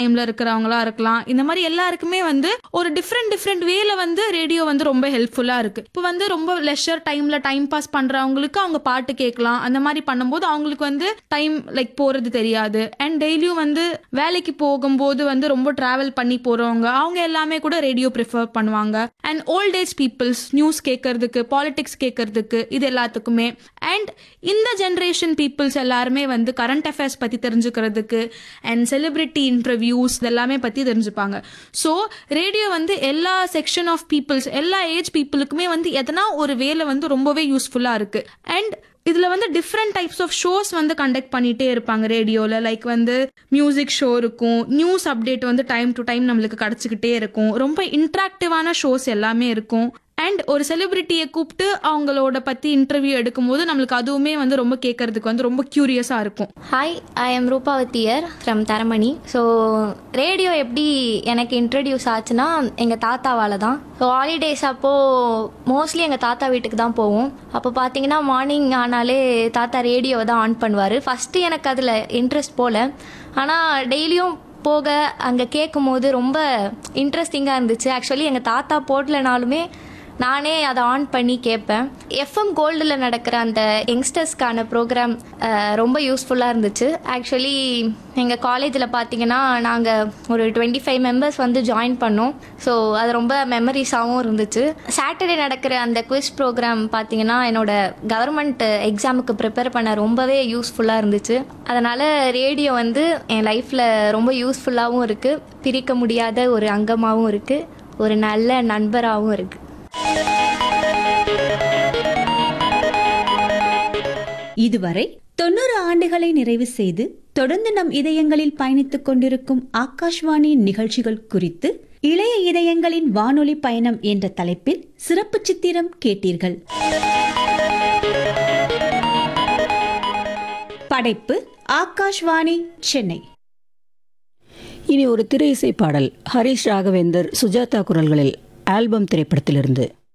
டைம்ல இருக்கிறவங்களா இருக்கலாம் இந்த மாதிரி எல்லாருக்குமே வந்து ஒரு டிஃப்ரெண்ட் டிஃப்ரெண்ட் வேல வந்து ரேடியோ வந்து ரொம்ப ஹெல்ப்ஃபுல்லா இருக்கு இப்போ வந்து ரொம்ப லெஷர் டைம்ல டைம் பாஸ் பண்றவங்களுக்கு அவங்க பாட்டு கேட்கலாம் அந்த மாதிரி பண்ணும்போது அவங்களுக்கு வந்து டைம் லைக் போறது தெரியாது அண்ட் டெய்லியும் வந்து வேலைக்கு போகும்போது வந்து ரொம்ப டிராவல் பண்ணி போறவங்க அவங்க எல்லாமே கூட ரேடியோ ப்ரிஃபர் பண்ணுவாங்க and old age peoples news கேட்கறதுக்கு பாலிடிக்ஸ் கேட்கறதுக்கு இது எல்லாத்துக்குமே அண்ட் இந்த ஜென்ரேஷன் பீப்புள்ஸ் எல்லாருமே வந்து கரண்ட் அஃபேர்ஸ் பத்தி தெரிஞ்சுக்கிறதுக்கு அண்ட் செலிபிரிட்டி இன்டர்வியூஸ் இதெல்லாமே பத்தி தெரிஞ்சுப்பாங்க ஸோ ரேடியோ வந்து எல்லா செக்ஷன் ஆஃப் பீப்புள்ஸ் எல்லா ஏஜ் பீப்புளுக்குமே வந்து எதனா ஒரு வேலை வந்து ரொம்பவே யூஸ்ஃபுல்லா இருக்கு அண்ட் இதுல வந்து டிஃப்ரெண்ட் டைப்ஸ் ஆஃப் ஷோஸ் வந்து கண்டக்ட் பண்ணிட்டே இருப்பாங்க ரேடியோல லைக் வந்து மியூசிக் ஷோ இருக்கும் நியூஸ் அப்டேட் வந்து டைம் டு டைம் நம்மளுக்கு கிடைச்சிக்கிட்டே இருக்கும் ரொம்ப இன்ட்ராக்டிவான ஷோஸ் எல்லாமே இருக்கும் அண்ட் ஒரு செலிபிரிட்டியை கூப்பிட்டு அவங்களோட பத்தி இன்டர்வியூ எடுக்கும்போது நம்மளுக்கு அதுவுமே வந்து ரொம்ப கேட்கறதுக்கு வந்து ரொம்ப கியூரியஸா இருக்கும் ஹாய் ஐ எம் ரூபாவத்தியர் ஃப்ரம் தரமணி ஸோ ரேடியோ எப்படி எனக்கு இன்ட்ரடியூஸ் ஆச்சுன்னா எங்கள் தாத்தாவால் தான் ஸோ ஹாலிடேஸ் அப்போது மோஸ்ட்லி எங்கள் தாத்தா வீட்டுக்கு தான் போவோம் அப்போ பார்த்தீங்கன்னா மார்னிங் ஆனாலே தாத்தா ரேடியோவை தான் ஆன் பண்ணுவார் ஃபஸ்ட்டு எனக்கு அதில் இன்ட்ரெஸ்ட் போல ஆனால் டெய்லியும் போக அங்கே கேட்கும் போது ரொம்ப இன்ட்ரெஸ்டிங்காக இருந்துச்சு ஆக்சுவலி எங்கள் தாத்தா போடலனாலுமே நானே அதை ஆன் பண்ணி கேட்பேன் எஃப்எம் கோல்டில் நடக்கிற அந்த யங்ஸ்டர்ஸ்க்கான ப்ரோக்ராம் ரொம்ப யூஸ்ஃபுல்லாக இருந்துச்சு ஆக்சுவலி எங்கள் காலேஜில் பார்த்தீங்கன்னா நாங்கள் ஒரு டுவெண்ட்டி ஃபைவ் மெம்பர்ஸ் வந்து ஜாயின் பண்ணோம் ஸோ அது ரொம்ப மெமரிஸாகவும் இருந்துச்சு சாட்டர்டே நடக்கிற அந்த குவிஸ் ப்ரோக்ராம் பார்த்தீங்கன்னா என்னோட கவர்மெண்ட் எக்ஸாமுக்கு ப்ரிப்பேர் பண்ண ரொம்பவே யூஸ்ஃபுல்லாக இருந்துச்சு அதனால் ரேடியோ வந்து என் லைஃப்பில் ரொம்ப யூஸ்ஃபுல்லாகவும் இருக்குது பிரிக்க முடியாத ஒரு அங்கமாகவும் இருக்குது ஒரு நல்ல நண்பராகவும் இருக்குது இதுவரை தொண்ணூறு ஆண்டுகளை நிறைவு செய்து தொடர்ந்து நம் இதயங்களில் பயணித்துக் கொண்டிருக்கும் ஆகாஷ்வாணி நிகழ்ச்சிகள் குறித்து இளைய இதயங்களின் வானொலி பயணம் என்ற தலைப்பில் சிறப்பு சித்திரம் கேட்டீர்கள் படைப்பு ஆகாஷ்வாணி சென்னை இனி ஒரு திரை இசை பாடல் ஹரிஷ் ராகவேந்தர் சுஜாதா குரல்களில் ஆல்பம் திரைப்படத்திலிருந்து